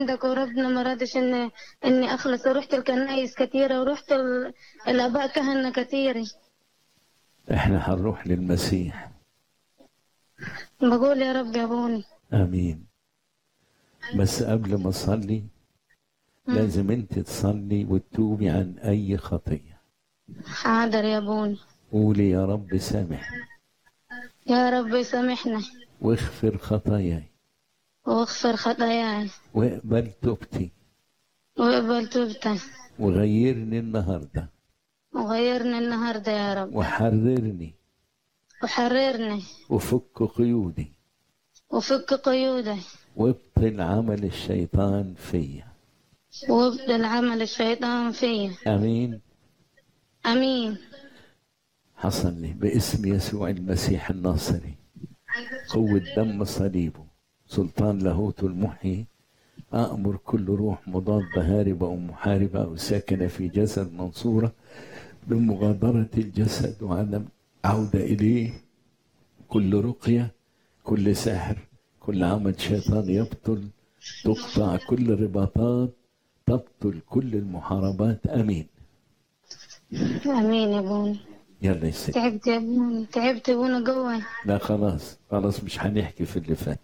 عندك وربنا ما رادش إني إني أخلص ورحت الكنايس كثيرة ورحت ال- الآباء كهنة كثير احنا هنروح للمسيح بقول يا رب يا أبوني امين بس قبل ما اصلي لازم انت تصلي وتتوبي عن اي خطيه حاضر يا أبوني قولي يا رب سامحني يا رب سامحنا واغفر خطاياي واغفر خطاياي واقبل توبتي واقبل توبتي وغيرني النهارده وغيرني النهاردة يا رب وحررني وحررني وفك قيودي وفك قيودي وابطل عمل الشيطان فيا وابدل عمل الشيطان فيا امين أمين حصل لي باسم يسوع المسيح الناصري قوة دم صليبه سلطان لاهوت المحيي أأمر كل روح مضادة هاربة أو محاربة أو ساكنة في جسد منصورة بمغادرة الجسد وعدم عودة إليه كل رقية كل سحر كل عمل شيطان يبطل تقطع كل الرباطات تبطل كل المحاربات أمين أمين يا أبوني يلا يا ست تعبت يا أبوني تعبت يا أبونا قوي لا خلاص خلاص مش هنحكي في اللي فات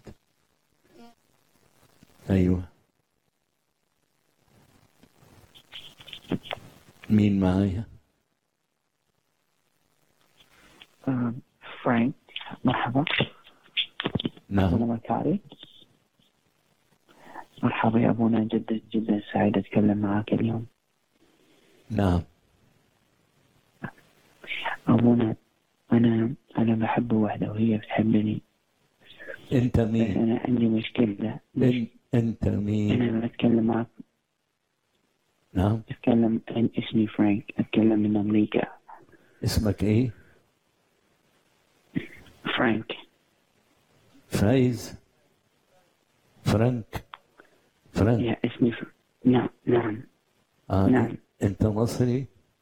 ايوه مين معايا آه، فرانك مرحبا نعم أبونا مكاري مرحبا يا أبونا جدا جدا سعيد أتكلم معك اليوم نعم أبونا أنا أنا بحب واحدة وهي بتحبني انت بس مين أنا عندي مشكلة إن- انت مين أنا بتكلم معك نعم أتكلم عن اسمي فرانك أتكلم من أمريكا اسمك ايه فرانك فايز فرانك فرانك يا اسمي فر... نعم نعم آه نعم. انت مصري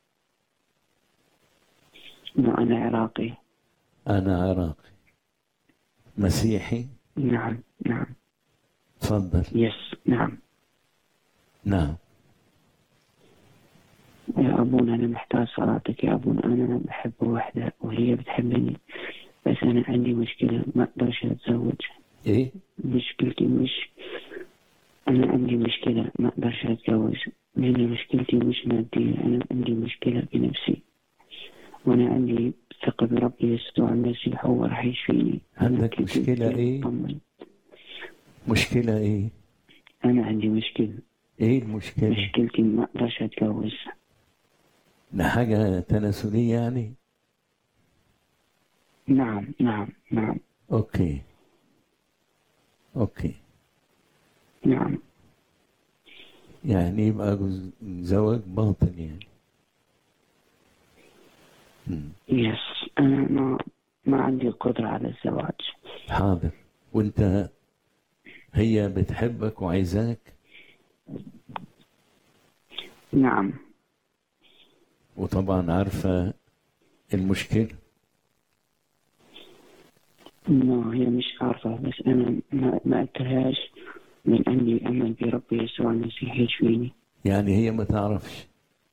نعم أنا عراقي انا عراقي مسيحي نعم نعم تفضل يس نعم نعم يا أبونا أنا محتاج صلاتك يا أبونا أنا بحب واحدة وهي بتحبني بس أنا عندي مشكلة ما أقدرش أتزوج ايه مشكلتي مش أنا عندي مشكلة ما أقدرش أتجوز لأن مشكلتي مش مادية أنا عندي مشكلة بنفسي وأنا عندي ثقة بربي يسوع المسيح هو راح يشفيني عندك كنت- مشكلة كنت إيه؟ مطمن. مشكلة ايه أنا عندي مشكلة ايه المشكلة مشكلتي ما أقدرش أتجوز ده حاجة تناسلية يعني نعم نعم نعم اوكي اوكي نعم يعني يبقى جز- زواج باطل يعني مم. يس أنا ما ما عندي قدرة على الزواج حاضر وانت هي بتحبك وعايزاك نعم وطبعا عارفة المشكلة ما هي مش عارفة بس أنا ما ما قلتلهاش من عندي أمل بربي يسوع المسيح يشفيني يعني هي ما تعرفش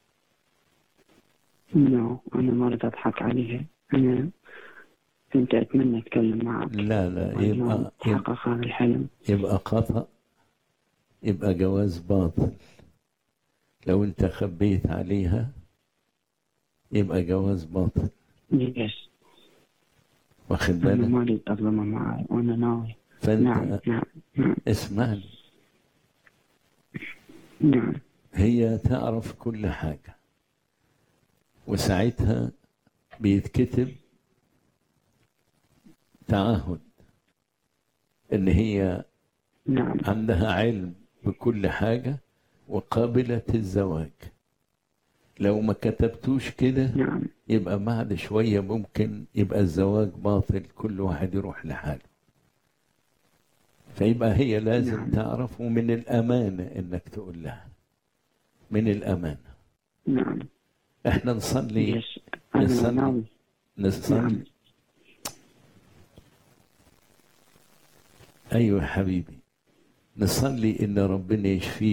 نو أنا ما رضيت أضحك عليها أنا كنت أتمنى أتكلم معك لا لا واليوم يبقى يبقى, تحقق هذا الحلم يبقى خطأ يبقى جواز باطل لو انت خبيت عليها يبقى جواز باطل يس واخد أنا بالك ما أريد أظلمها معي وأنا ناوي فانت نعم نعم نعم اسمعني نعم هي تعرف كل حاجة وساعتها بيتكتب تعهد ان هي نعم عندها علم بكل حاجة وقابلة الزواج لو ما كتبتوش كده نعم يبقى بعد شوية ممكن يبقى الزواج باطل كل واحد يروح لحاله فيبقى هي لازم نعم. تعرف ومن الأمانة إنك تقول لها من الأمانة نعم إحنا نصلي يس أنا نصلي. ناوي نصلي نعم. أيوة حبيبي نصلي ان ربنا يشفيه